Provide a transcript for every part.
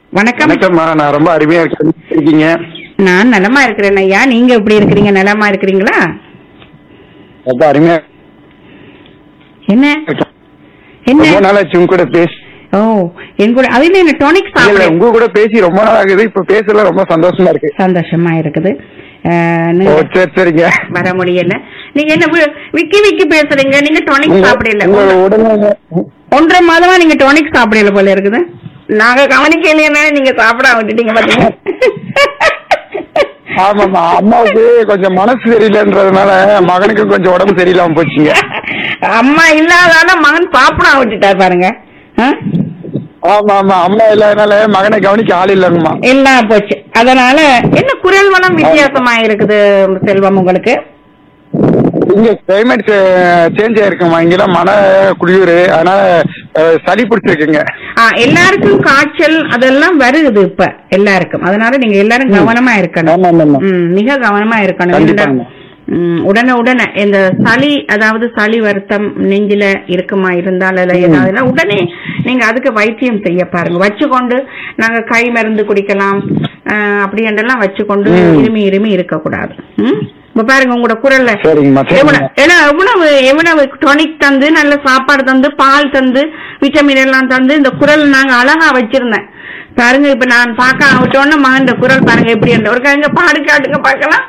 வணக்கம் வணக்கம்மா நான் ரொம்ப அருமையா இருக்கேன் இருக்கீங்க நான் நலமா இருக்கிறேன் ஐயா நீங்க எப்படி இருக்கிறீங்க நலமா இருக்கிறீங்களா ரொம்ப அருமையா என்ன இருக்கேன். என்ன ரொம்ப நாளாச்சு உங்க கூட பேசி ஓ என் கூட அது என்ன டானிக் இல்ல சாப்பிட உங்க கூட பேசி ரொம்ப நாள் ஆகுது இப்ப பேசல ரொம்ப சந்தோஷமா இருக்கு சந்தோஷமா இருக்குது அஹ், ஓ நீங்க சரி சரிங்க வர முடியல நீங்க என்ன வி- விக்கி விக்கி பேசுறீங்க நீங்க டானிக் உங்க சாப்பிடல உங்க உடனே ஒன்றரை மாதமா நீங்க டானிக் சாப்பிடல போல இருக்குது நாங்க கவனிக்கலையே நீங்க சாப்பிட விட்டுட்டீங்க பாத்தீங்க ஆமாமா அம்மாவுக்கு கொஞ்சம் மனசு சரியில்லைன்றதுனால மகனுக்கு கொஞ்சம் உடம்பு சரியில்லாம போச்சுங்க அம்மா இல்லாதால மகன் சாப்பிட விட்டுட்டார் பாருங்க ஆ? ஆமா ஆமா அம்மா இல்லாதனால மகனை கவனிக்க ஆள் இல்லைங்கம்மா எல்லாம் போச்சு அதனால என்ன குரல் வளம் வித்தியாசமா இருக்குது செல்வம் உங்களுக்கு இங்க கிளைமேட் சேஞ்ச் ஆயிருக்குமா இங்கெல்லாம் மழை குளிர் அதனால அஹ், சளி பிடிச்சிருக்குங்க ஆ, எல்லாருக்கும் காய்ச்சல் அதெல்லாம் வருகுது இப்ப எல்லாருக்கும் அதனால நீங்க எல்லாரும் கவனமா இருக்கணும் ஆமா ஆமா ம், மிக கவனமா இருக்கணும் கண்டிப்பாங்க. ஏன்னா, ம், உடனே உடனே இந்த சளி அதாவது சளி வருத்தம் நெஞ்சில இருக்குமா இருந்தால் அல்ல ஏதாவது உடனே நீங்க அதுக்கு வைத்தியம் செய்ய பாருங்க வச்சுக்கொண்டு நாங்க கை மருந்து குடிக்கலாம் அஹ், அப்படி என்றெல்லாம் வச்சுக்கொண்டு ம். இருமி இருமி இருக்கக்கூடாது ம்? இப்ப பாருங்க உங்களோட குரல்ல சரிங்கம்மா சரிங்கம்மா எவ்வளவு ஏன்னா எவ்வளவு எவ்வளவு டொனிக் தந்து நல்ல சாப்பாடு தந்து பால் தந்து விட்டமின் எல்லாம் தந்து இந்த குரல் நாங்க அழகா வச்சிருந்தேன் பாருங்க இப்ப நான் பார்க்க விட்டோன்னு மகன் இந்த குரல் பாருங்க எப்படி என்ற ஒரு எங்க பாடு காட்டுங்க பார்க்கலாம்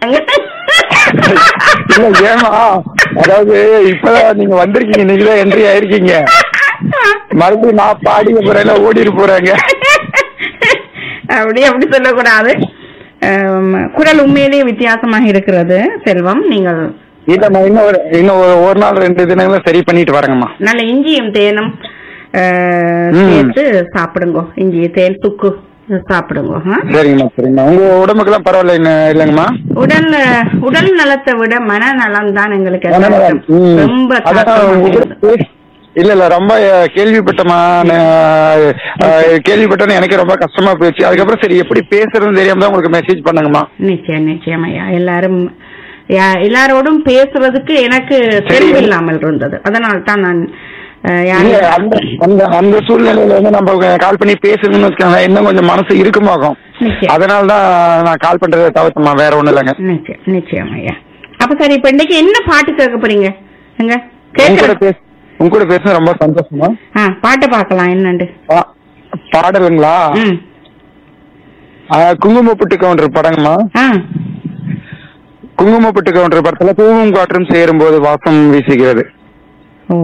இல்ல ஏமா அதாவது இப்பதான் நீங்க வந்திருக்கீங்க நீங்க தான் என்ட்ரி ஆயிருக்கீங்க மறுபடியும் நான் பாடி போறேன் ஓடிட்டு போறாங்க அப்படி அப்படி சொல்லக்கூடாது ஆம், குரல் உண்மையிலேயே வித்தியாசமாக இருக்கிறது செல்வம் நீங்கள் இல்லம்மா இன்னும் ஒரு இன்னும் ஒரு- ஒரு நாள் ரெண்டு தினங்களும் சரி பண்ணிட்டு வரேங்கம்மா நல்ல இஞ்சியும் தேனும் ஆ, ம். சேர்த்து சாப்பிடுங்க இஞ்சி தேன் சுக்கு சாப்பிடுங்க ஆ? சரிங்கம்மா சரிங்கம்மா உங்க உடம்புக்கெல்லாம் பரவாயில்ல என்ன- இல்லைங்கம்மா உடல் உடல் நலத்தை விட மன நலம் தான் எங்களுக்கு அதனால, எல்லாருக்கும் ம். ரொம்ப அதான் தாக்கமாக உங்க கூட இருக்குது. பேசி- இல்ல இல்ல ரொம்ப அஹ், கேள்விப்பட்டமா நான், அஹ், கேள்விப்பட்டோன்னு எனக்கு ரொம்ப கஷ்டமா போயிடுச்சு அதுக்கப்புறம் சரி எப்படி பேசுறதுன்னு தெரியாம தான் உங்களுக்கு மெசேஜ் பண்ணுங்கம்மா நிச்சயம் நிச்சயம் ஐயா எல்லாரும் யா- எல்லாரோடும் பேசுறதுக்கு எனக்கு தெளிவு இல்லாமல் இருந்தது அதனால தான் நான் அஹ், யாரையும் இல்ல, அந்த அந்த அந்த சூழ்நிலையில வந்து நம்ம கால் பண்ணி பேசணும்னு வச்சுக்கோங்க இன்னும் கொஞ்சம் மனசு இருக்குமாகும் நிச்சயம். அதனால தான் நான் கால் பண்றதை தவிர்த்தமா வேற ஒண்ணும் இல்லைங்க நிச்சயம் நிச்சயம் ஐயா அப்ப சரி இப்ப இன்னைக்கு என்ன பாட்டு கேட்க போறீங்க எங்க உங்க கூட கேட்க பேச உங்க கூட பேச ரொம்ப சந்தோஷமா ஆ பாட்டை பார்க்கலாம் என்னண்டு பா- பாடலுங்களா ம் ஆஹ், குங்குமப்பட்டு கவுண்டர் படங்கம்மா ஆ குங்குமப்பட்டு கவுண்டர் படத்துல பூவும் காற்றும் சேரும் போது வாசம் வீசுகிறது ஓ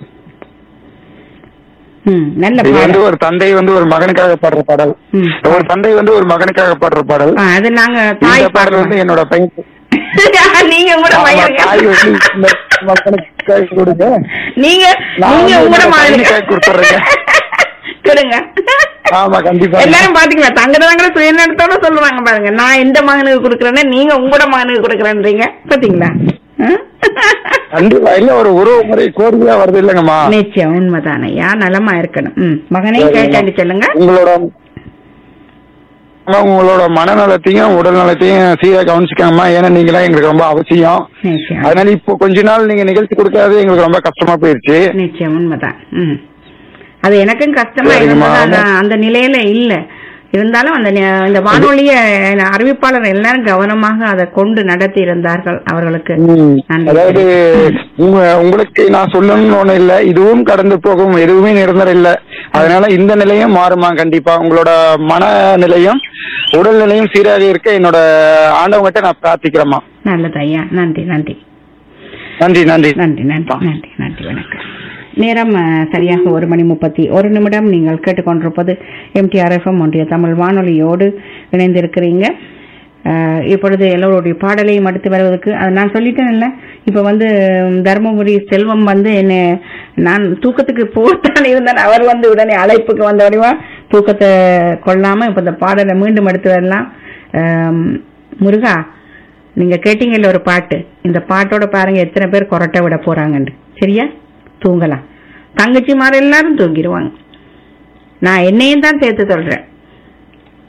ம் நல்ல இது வந்து பாடல் ஒரு தந்தை வந்து ஒரு மகனுக்காக பாடுற பாடல் ம். ஒரு தந்தை வந்து ஒரு மகனுக்காக பாடுற பாடல் ஆ, அது நாங்க இந்த தாய் பாடல் வந்து பாடல் என்னோட பையன் நீங்க கூட ஆமா, பையனுக்கு தாய் வந்து இந்த மகனுக்காக கொடுங்க நீங்க நான் நீங்க வந்து உங்களோட என்னோட மகனுக்கு பையனுக்காக கொடுத்துட்றேங்க. கொடுங்க ஆமா கண்டிப்பா எல்லாரும் பாத்தீங்களா தங்க தங்கட சுயநலத்தோட சொல்லுவாங்க பாருங்க நான் எந்த மகனுக்கு கொடுக்கறேன்னா நீங்க உங்களோட மகனுக்கு கொடுக்கறேன்றீங்க பாத்தீங்களா ஆ? கண்டிப்பா இல்ல ஒரு உறவு முறை கோரிக்கையா வருது இல்லைங்கம்மா நிச்சயம் உண்மைதானே யா நலமா இருக்கணும் ம் மகனை கேட்டாண்டு சொல்லுங்க உங்களோட அம்மா, உங்களோட மனநலத்தையும் உடல் நலத்தையும் சீரா கவனிச்சுக்கங்கம்மா ஏன்னா நீங்களாம் எங்களுக்கு ரொம்ப அவசியம் நிச்சயம் அதனால இப்போ கொஞ்ச நாள் நீங்க நிகழ்ச்சி கொடுக்காது எங்களுக்கு ரொம்ப கஷ்டமா போயிருச்சு நிச்சயம் உண்மைதான் ம் அது எனக்கும் கஷ்டமா சரிங்கம்மா. இருந்தது ஆனா அந்த நிலையில இல்ல இருந்தாலும் அந்த நி- இந்த வானொலிய அறிவிப்பாளர் எல்லாரும் கவனமாக அதை கொண்டு நடத்தி இருந்தார்கள் அவர்களுக்கு ம். நன்றி. அதாவது உங்க- உங்களுக்கு நான் சொல்லணும்னு ஒண்ணு இல்ல இதுவும் கடந்து போகும் எதுவுமே நிரந்தரம் இல்ல அதனால இந்த நிலையும் மாறுமா கண்டிப்பா உங்களோட மனநிலையும் உடல்நிலையும் சீராக இருக்க என்னோட ஆண்டவங்கிட்ட நான் பிரார்த்திக்கிறேம்மா நல்லது ஐயா நன்றி நன்றி நன்றி நன்றி நன்றி நன்றி நன்றி நன்றி வணக்கம் நேரம் அஹ், சரியாக ஒரு மணி முப்பத்தி ஒரு நிமிடம் நீங்கள் கேட்டுக்கொண்டிருப்பது எம்டிஆர்எஃப்எம் ஒன்றிய தமிழ் வானொலியோடு இணைந்திருக்கிறீங்க அஹ், இப்பொழுது எல்லோருடைய பாடலையும் அடுத்து வருவதற்கு அது நான் சொல்லிட்டேன் இல்ல இப்ப வந்து உம், தருமபுரி செல்வம் வந்து என்ன நான் தூக்கத்துக்கு போத்தான் இருந்தேன் அவர் வந்து உடனே அழைப்புக்கு வந்த வடிவா தூக்கத்தை கொள்ளாம இப்ப இந்த பாடலை மீண்டும் எடுத்து வரலாம் அஹ், முருகா நீங்க கேட்டீங்கல்ல ஒரு பாட்டு இந்த பாட்டோட பாருங்க எத்தனை பேர் கொரட்டை விட போறாங்கன்னு சரியா தூங்கலாம் தங்கச்சிமார் எல்லாரும் தூங்கிடுவாங்க நான் என்னையும் தான் சேர்த்து சொல்றேன்